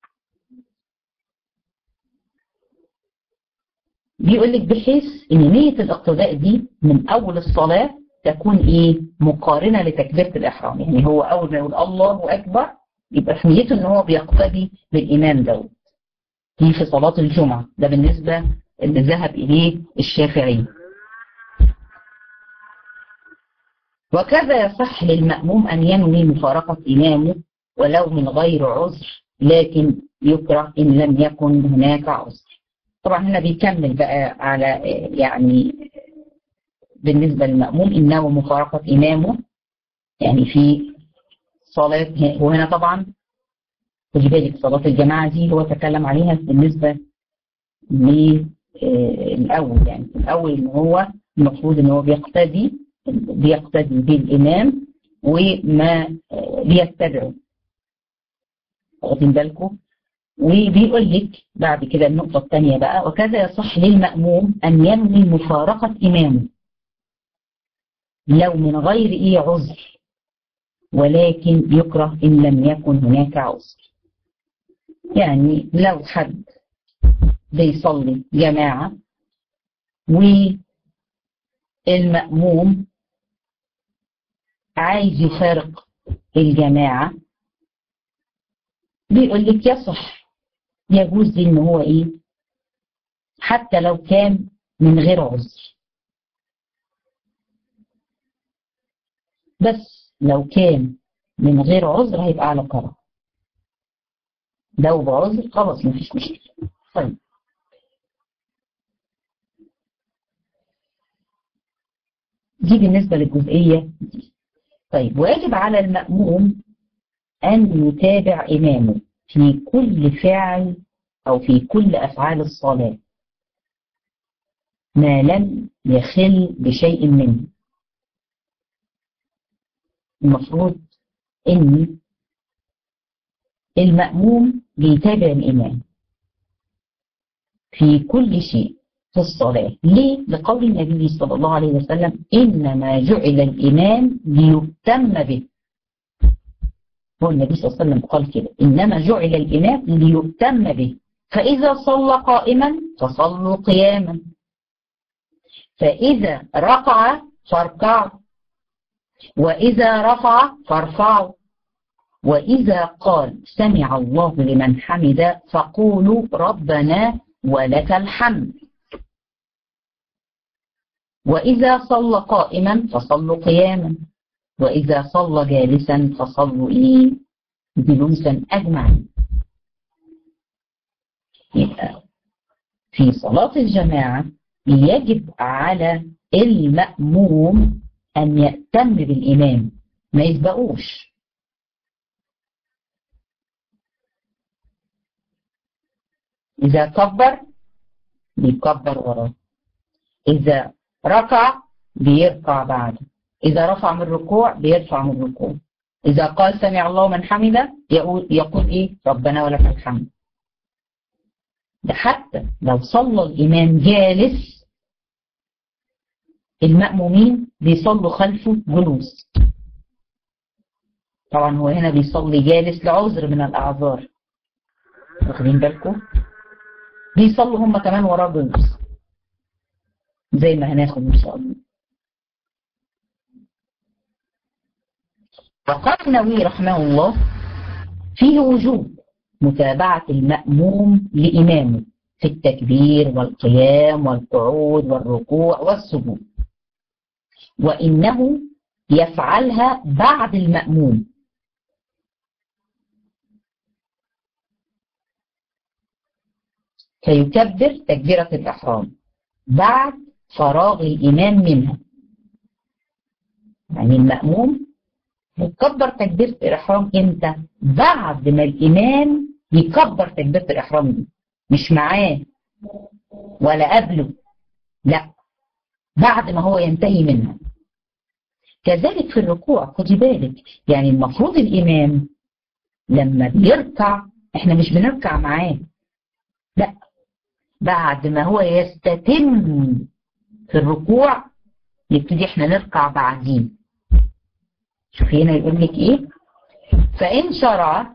بيقول لك بحيث ان نية الاقتداء دي من اول الصلاة تكون ايه مقارنة لتكبيرة الاحرام يعني هو اول ما يقول الله اكبر يبقى في نيته ان هو بيقتدي بالامام دوت دي في صلاة الجمعة ده بالنسبة اللي ذهب اليه الشافعي وكذا يصح للمأموم ان ينوي مفارقة امامه ولو من غير عذر لكن يكره ان لم يكن هناك عذر طبعا هنا بيكمل بقى على يعني بالنسبة للمأموم إنه مفارقة إمامه يعني في صلاة وهنا طبعا خدي بالك صلاة الجماعة دي هو تكلم عليها بالنسبة للأول يعني الأول إن هو المفروض إن هو بيقتدي بيقتدي بالإمام وما بيتبعه واخدين بالكم وبيقول لك بعد كده النقطة الثانية بقى وكذا يصح للمأموم أن ينوي مفارقة إمامه لو من غير إيه عذر ولكن يكره إن لم يكن هناك عذر يعني لو حد بيصلي جماعة والمأموم عايز يفارق الجماعة بيقول لك يصح يجوز ان هو ايه حتى لو كان من غير عذر بس لو كان من غير عذر هيبقى على كرم لو بعذر خلاص مفيش مشكلة طيب دي بالنسبة للجزئية دي طيب ويجب على المأموم أن يتابع إمامه في كل فعل أو في كل أفعال الصلاة ما لم يخل بشيء منه المفروض ان المأموم بيتابع الإمام في كل شيء في الصلاة ليه؟ لقول النبي صلى الله عليه وسلم إنما جعل الإمام ليتم به هو النبي صلى الله عليه وسلم قال كده إنما جعل الإمام ليتم به فإذا صلى قائما فصلوا قياما فإذا ركع فاركعوا وإذا رفع فارفعوا وإذا قال سمع الله لمن حمد فقولوا ربنا ولك الحمد وإذا صلى قائما فصلوا قياما وإذا صلى جالسا فصلوا إيه جلوسا أجمعين يبقى في صلاة الجماعة يجب على المأموم أن يأتم بالإمام ما يسبقوش إذا كبر بيكبر وراه إذا ركع بيركع بعده إذا رفع من الركوع بيرفع من الركوع إذا قال سمع الله من حمده يقول, يقول إيه ربنا ولك الحمد ده حتى لو صلى الإمام جالس المأمومين بيصلوا خلفه جلوس طبعا هو هنا بيصلي جالس لعذر من الأعذار واخدين بالكم بيصلوا هم كمان وراه جلوس زي ما هناخد ان شاء الله وقال النووي رحمه الله فيه وجوب متابعة المأموم لإمامه في التكبير والقيام والقعود والركوع والسجود وإنه يفعلها بعد المأموم فيكبر تكبيرة الإحرام بعد فراغ الإمام منها يعني المأموم يكبر تكبيرة الإحرام إمتى؟ بعد ما الإمام يكبر تكبيرة الإحرام دي مش معاه ولا قبله لا بعد ما هو ينتهي منها كذلك في الركوع خدي بالك يعني المفروض الإمام لما بيركع احنا مش بنركع معاه لا بعد ما هو يستتم في الركوع يبتدي احنا نركع بعديه شوفي هنا يقول لك ايه فإن شرع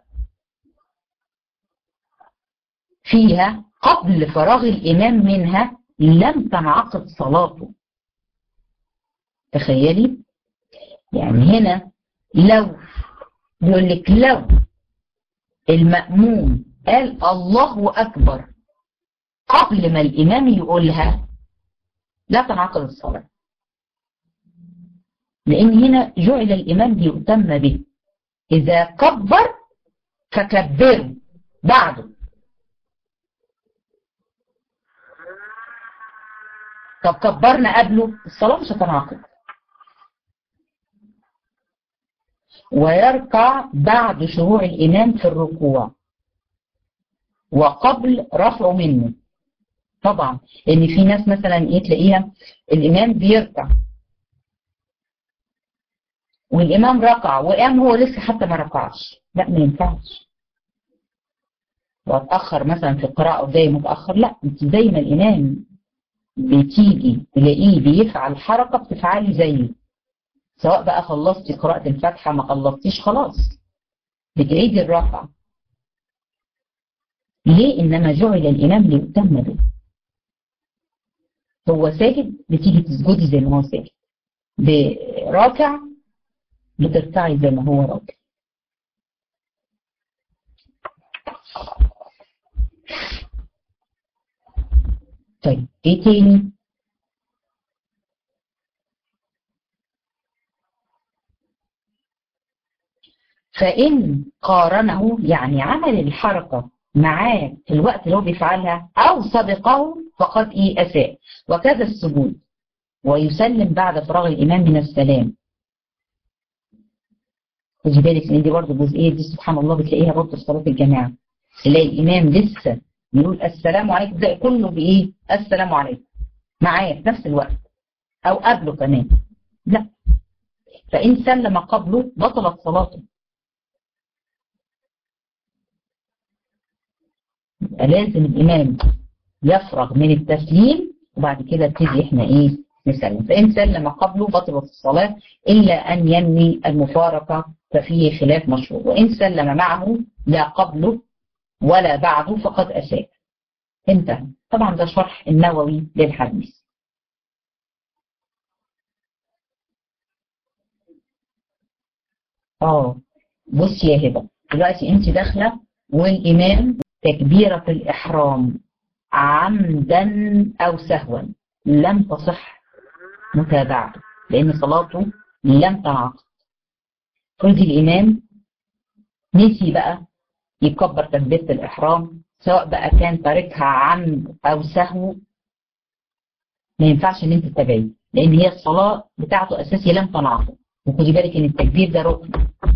فيها قبل فراغ الإمام منها لم تنعقد صلاته تخيلي يعني هنا لو يقول لك لو المأموم قال الله أكبر قبل ما الإمام يقولها لا تنعقد الصلاة لأن هنا جعل الإمام ليؤتم به إذا كبر فكبروا بعده طب كبرنا قبله الصلاة مش هتنعقد ويركع بعد شروع الإمام في الركوع وقبل رفعه منه طبعا ان في ناس مثلا ايه تلاقيها الامام بيركع والامام ركع وقام هو لسه حتى ما ركعش لا ما ينفعش واتاخر مثلا في القراءه وجاي متاخر لا انت زي ما الامام بتيجي تلاقيه بيفعل حركه بتفعلي زيه سواء بقى خلصتي قراءه الفاتحه ما خلصتيش خلاص بتعيدي الركعه ليه انما جعل الامام ليؤتم به هو ساجد بتيجي تسجدي زي ما هو ساجد براكع بتركعي زي ما هو راكع طيب ايه تاني فإن قارنه يعني عمل الحركة معاه في الوقت اللي هو بيفعلها أو سبقه فقد إيه أساء وكذا السجود ويسلم بعد فراغ الإمام من السلام خدي بالك ان دي برضه الجزئيه دي سبحان الله بتلاقيها برضه في صلاه الجماعه تلاقي الامام لسه يقول السلام عليكم ده كله بايه؟ السلام عليكم معايا في نفس الوقت او قبله كمان لا فان سلم قبله بطلت صلاته يبقى لازم الامام يفرغ من التسليم وبعد كده ابتدي احنا ايه نسلم فإن سلم قبله بطلت الصلاة إلا أن ينوي المفارقة ففيه خلاف مشهور وإن سلم معه لا قبله ولا بعده فقد أساء انتهى طبعا ده شرح النووي للحديث اه بصي يا هبه دلوقتي انت داخله والامام تكبيره الإحرام عمدا أو سهوا لم تصح متابعته لأن صلاته لم تنعقد فرض الإمام نسي بقى يكبر تكبيرة الإحرام سواء بقى كان تاركها عمد أو سهو ما ينفعش إن أنت تتابعيه لأن هي الصلاة بتاعته أساسي لم تنعقد وخدي بالك إن التكبير ده ركن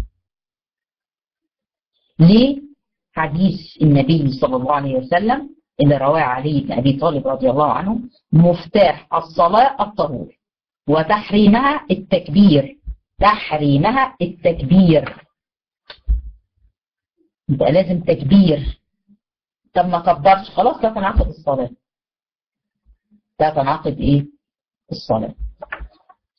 ليه؟ حديث النبي صلى الله عليه وسلم اللي رواه علي بن أبي طالب رضي الله عنه مفتاح الصلاة الطهور وتحريمها التكبير تحريمها التكبير يبقى لازم تكبير طب ما كبرش خلاص لا تنعقد الصلاة لا تنعقد ايه الصلاة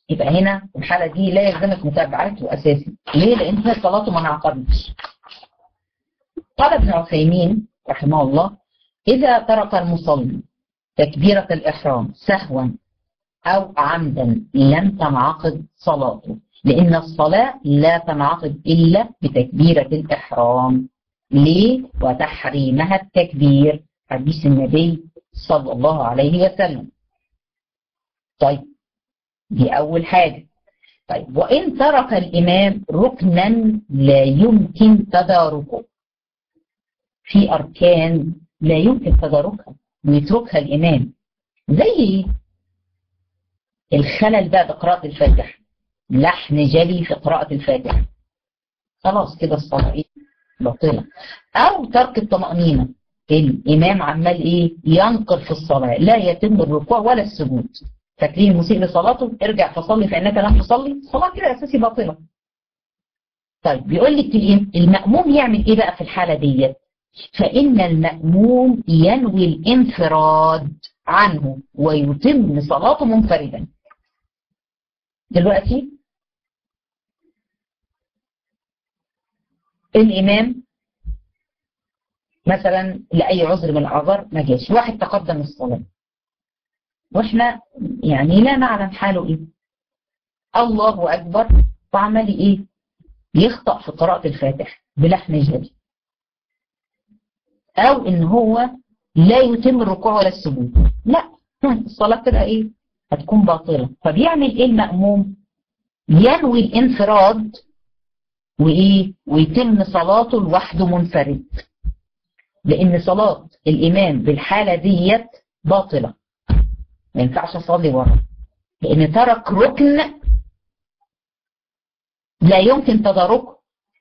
يبقى هنا الحالة دي لا يلزمك متابعته أساسي ليه؟ لأن هي صلاته ما انعقدتش قال ابن عثيمين رحمه الله إذا ترك المصلي تكبيرة الإحرام سهوا أو عمدا لم تنعقد صلاته لأن الصلاة لا تنعقد إلا بتكبيرة الإحرام ليه؟ وتحريمها التكبير حديث النبي صلى الله عليه وسلم طيب دي أول حاجة طيب وإن ترك الإمام ركنا لا يمكن تداركه في أركان لا يمكن تداركها ويتركها الإمام زي إيه؟ الخلل بقى بقراءة الفاتحة لحن جلي في قراءة الفاتحة خلاص كده الصلاة إيه؟ باطلة أو ترك الطمأنينة الإمام عمال إيه ينقر في الصلاة لا يتم الركوع ولا السجود فاكرين المسيء لصلاته ارجع فصلي فإنك لم تصلي الصلاة كده أساسي باطلة طيب بيقول لك المأموم يعمل إيه بقى في الحالة ديت فإن المأموم ينوي الانفراد عنه ويتم صلاته منفردا دلوقتي الإمام مثلا لأي عذر من الأعذار ما جاش واحد تقدم الصلاة واحنا يعني لا نعلم حاله ايه الله أكبر وعمل ايه يخطأ في قراءة الفاتحة بلحن جلي أو إن هو لا يتم الركوع ولا السجود لا الصلاة كده ايه هتكون باطلة فبيعمل ايه المأموم ينوي الانفراد وايه ويتم صلاته لوحده منفرد لان صلاة الامام بالحالة ديت باطلة ما ينفعش اصلي ورا لان ترك ركن لا يمكن تداركه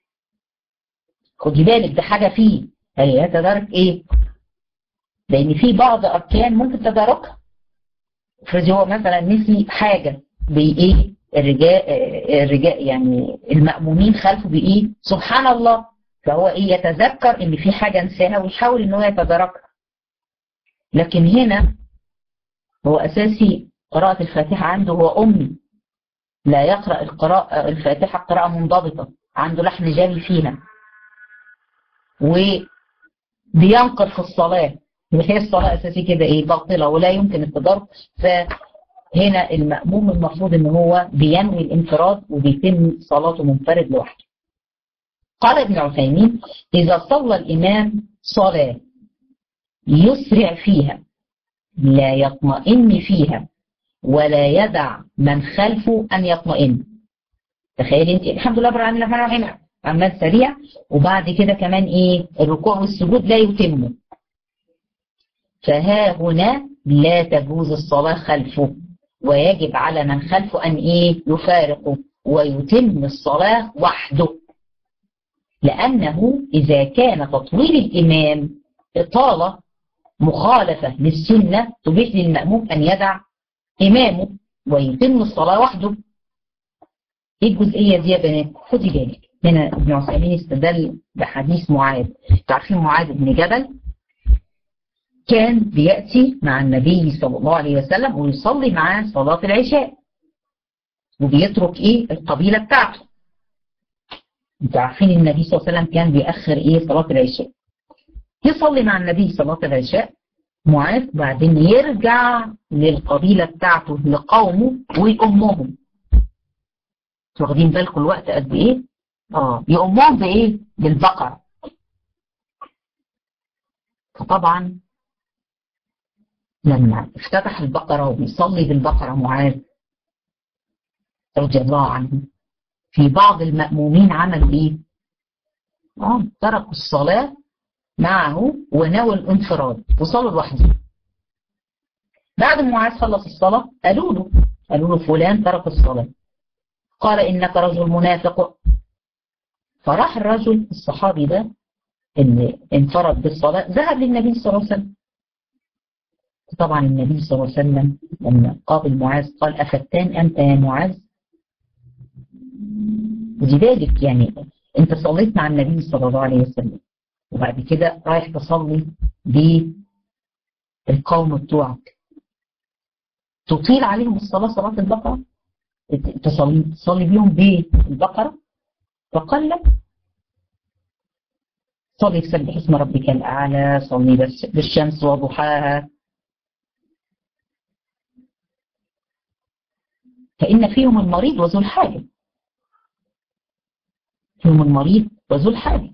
خدي بالك ده حاجة فيه هي تدارك ايه لان في بعض اركان ممكن تداركها افرضي هو مثلا نسي حاجة بايه الرجال الرجال يعني المأمومين خلفه بايه سبحان الله فهو ايه يتذكر ان في حاجة نساها ويحاول ان هو يتداركها لكن هنا هو اساسي قراءة الفاتحة عنده هو امي لا يقرأ القراءة الفاتحة قراءة منضبطة عنده لحن جاري فيها وبينقر في الصلاة هي الصلاة اساسي كده ايه باطلة ولا يمكن التدارك فهنا المأموم المفروض ان هو بينوي الانفراد وبيتم صلاته منفرد لوحده قال ابن عثيمين إذا صلى الإمام صلاة يسرع فيها لا يطمئن فيها ولا يدع من خلفه أن يطمئن تخيل انت الحمد لله رب العالمين الرحمن الرحيم عمال سريع وبعد كده كمان ايه الركوع والسجود لا يتم فها هنا لا تجوز الصلاة خلفه ويجب على من خلفه أن ايه يفارقه ويتم الصلاة وحده لأنه إذا كان تطويل الإمام إطالة مخالفة للسنة تبيح للمأموم أن يدع إمامه ويتم الصلاة وحده إيه الجزئية دي يا بنات؟ خدي بالك هنا ابن عثيمين استدل بحديث معاذ تعرفين معاذ بن جبل كان بيأتي مع النبي صلى الله عليه وسلم ويصلي معاه صلاة العشاء وبيترك إيه القبيلة بتاعته انتوا عارفين النبي صلى الله عليه وسلم كان بيأخر ايه صلاة العشاء يصلي مع النبي صلاة العشاء معاذ بعدين يرجع للقبيلة بتاعته لقومه ويأمهم واخدين بالكم الوقت قد ايه اه يأمهم بايه بالبقر فطبعا لما افتتح البقرة وبيصلي بالبقرة معاذ رضي الله عنه في بعض المأمومين عملوا ايه اه تركوا الصلاة معه ونوى الانفراد وصلوا لوحده بعد ما معاذ خلص الصلاة قالوا له قالوا له فلان ترك الصلاة قال إنك رجل منافق فراح الرجل الصحابي ده اللي انفرد بالصلاة ذهب للنبي صلى الله عليه وسلم طبعا النبي صلى الله عليه وسلم لما قابل معاذ قال أفتان أنت يا معاذ ودي بالك يعني انت صليت مع النبي صلى الله عليه وسلم وبعد كده رايح تصلي بالقوم بتوعك تطيل عليهم الصلاة صلاة البقرة تصلي, تصلي بيهم بالبقرة فقال لك صلي بسبح اسم ربك الأعلى صلي بالشمس وضحاها فإن فيهم المريض وذو الحاجة فيهم المريض وذو الحاجة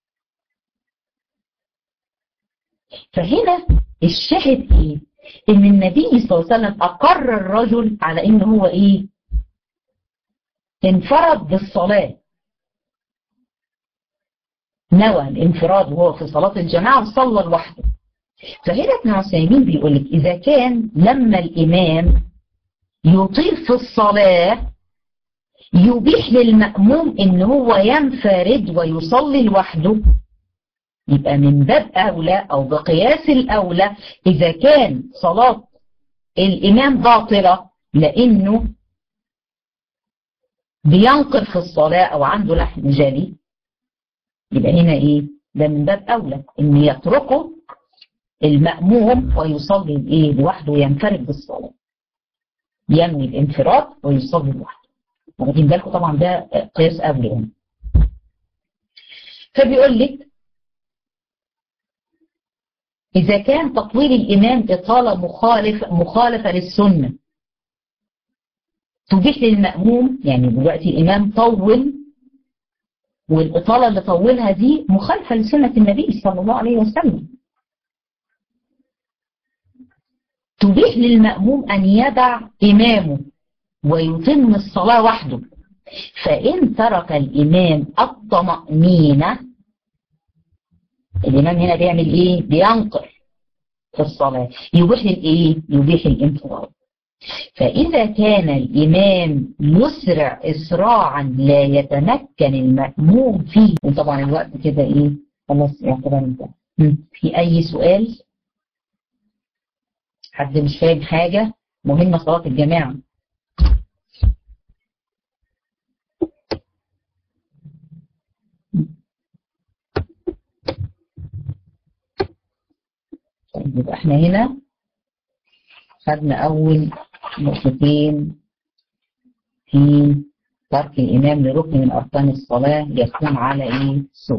فهنا الشاهد ايه ان النبي صلى الله عليه وسلم اقر الرجل على ان هو ايه انفرد بالصلاة نوى الانفراد وهو في صلاة الجماعة وصلى لوحده فهنا ابن عثيمين بيقول لك اذا كان لما الامام يطيل في الصلاة يبيح للمأموم ان هو ينفرد ويصلي لوحده يبقى من باب أولى أو بقياس الأولى إذا كان صلاة الإمام باطلة لأنه بينقر في الصلاة أو عنده لحن جلي يبقى هنا إيه ده من باب أولى إن يتركه المأموم ويصلي إيه لوحده وينفرد بالصلاة ينوي الانفراد ويصلي لوحده واخدين بالكم طبعا ده قياس أولى يعني فبيقول لك إذا كان تطويل الإمام إطالة مخالف مخالفة للسنة تبيح للمأموم يعني دلوقتي الإمام طول والإطالة اللي طولها دي مخالفة لسنة النبي صلى الله عليه وسلم تبيح للمأموم أن يدع إمامه ويتم الصلاة وحده فإن ترك الإمام الطمأنينة الإمام هنا بيعمل إيه؟ بينقر في الصلاة يبيح الإيه؟ يبيح الانفراد فإذا كان الإمام يسرع إسراعا لا يتمكن المأموم فيه وطبعا الوقت كده إيه؟ خلاص يعتبر انتهى في أي سؤال؟ حد مش فاهم حاجة؟ مهمة صلاة الجماعة طيب يبقى احنا هنا خدنا أول نقطتين في ترك الإمام لركن من أركان الصلاة يكون على إيه؟ سوء